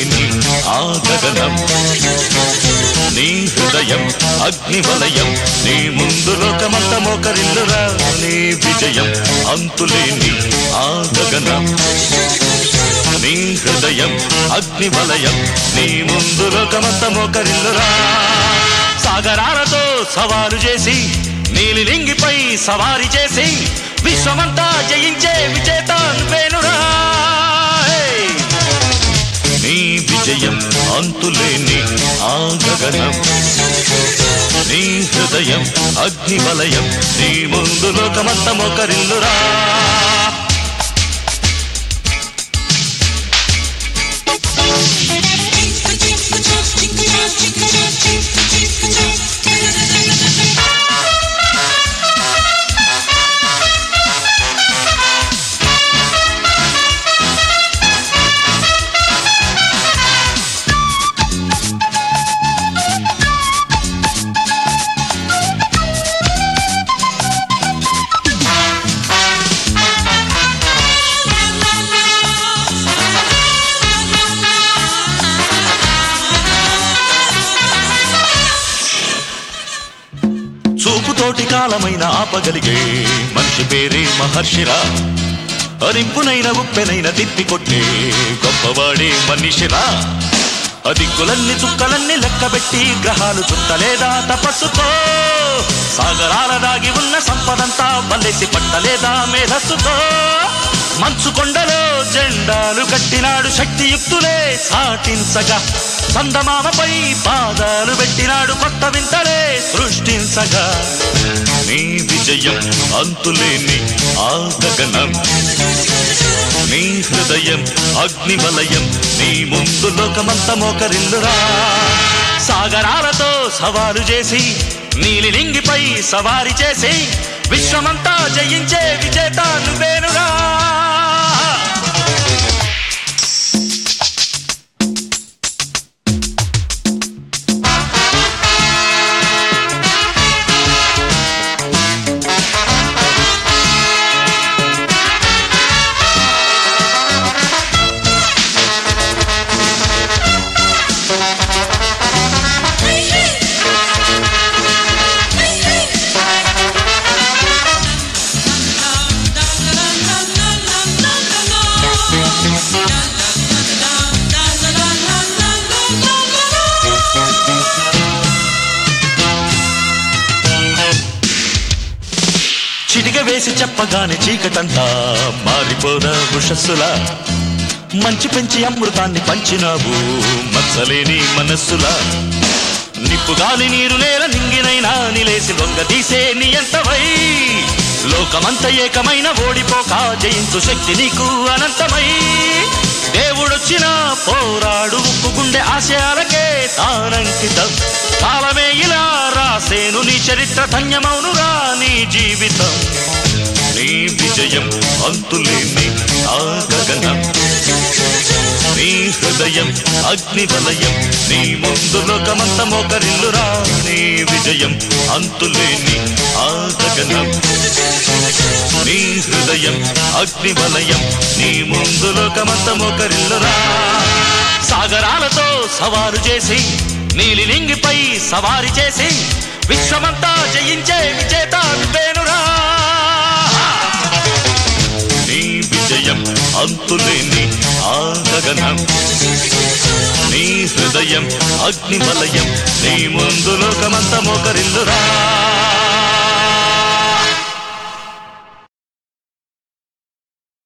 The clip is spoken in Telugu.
అంతులేని ఆ గగనం నీ హృదయం అగ్నివలయం నీ ముందు లోకమంత మోకరిల్లురా నీ విజయం అంతులేని ఆ గగనం నీ హృదయం అగ్నివలయం నీ ముందు లోకమంత మోకరిల్లురా సాగరాలతో సవాలు చేసి నీలి లింగిపై సవారి చేసి విశ్వమంతా జయించే విజేత నువ్వేనురా హే! నీ విజయం అంతులేని ఆ గగనం నీ హృదయం అగ్నివలయం నీ ముందు లోకమంత మోకరిల్లురా చూపుతోటి కాలమైన ఆపగలిగే మనిషి పేరే మహర్షిరా అరింపునైన ఉప్పెనైన తిప్పికొట్టే గొప్పవాడే మనిషిరా అదిక్కులన్నీ చుక్కలన్నీ లెక్కబెట్టి గ్రహాలు చుట్టలేదా తపస్సుతో సాగరాల దాగి ఉన్న సంపదంతా వల్లేసి పట్టలేదా మేధస్సుతో మంచు కొండలో జెండాలు కట్టినాడు శక్తియుక్తులే సాటించగా చందమామపై పాదాలు పెట్టినాడు కొత్త వింతలే సృష్టించగా నీ విజయం అంతులేని ఆ గగనం నీ హృదయం అగ్నివలయం నీ ముందు లోకమంత మోకరిల్లురా సాగరాలతో సవాలు చేసి నీలి లింగిపై సవారి చేసి విశ్వమంతా జయించే విజేత నువ్వేనురా చిటిక వేసి చెప్పగానే చీకటంతా మారిపోదా ఉషస్సులా మంచి పెంచి అమృతాన్ని పంచినావు మచ్చలేని మనస్సులా నిప్పు గాలి నీరు నేల నింగినైనా నిలేసి లొంగ తీసే నియంతవై లోకమంత ఏకమైన ఓడిపోక జయించు శక్తి నీకు అనంతమై దేవుడొచ్చిన పోరాడు ఉప్పు గుండె ఆశయాలకే తానంకితం కాలమే ఇలా రాసేను నీ చరిత్ర ధన్యమౌనురా నీ జీవితం నీ విజయం అంతులేని ఆ గగనం నీ హృదయం అగ్నివలయం నీ ముందు లోకమంత మోకరిల్లురా నీ విజయం అంతులేని ఆ గగనం నీ హృదయం అగ్నివలయం నీ ముందు లోకమంత మోకరిల్లురా సాగరాలతో సవారు చేసి నీలి లింగిపై సవారి చేసి విశ్వమంతా జయించే విజేత నువ్వేనురా నీ విజయం అంతులేని ఆ గగనం నీ హృదయం అగ్నివలయం నీ ముందు లోకమంత మోకరిల్లురా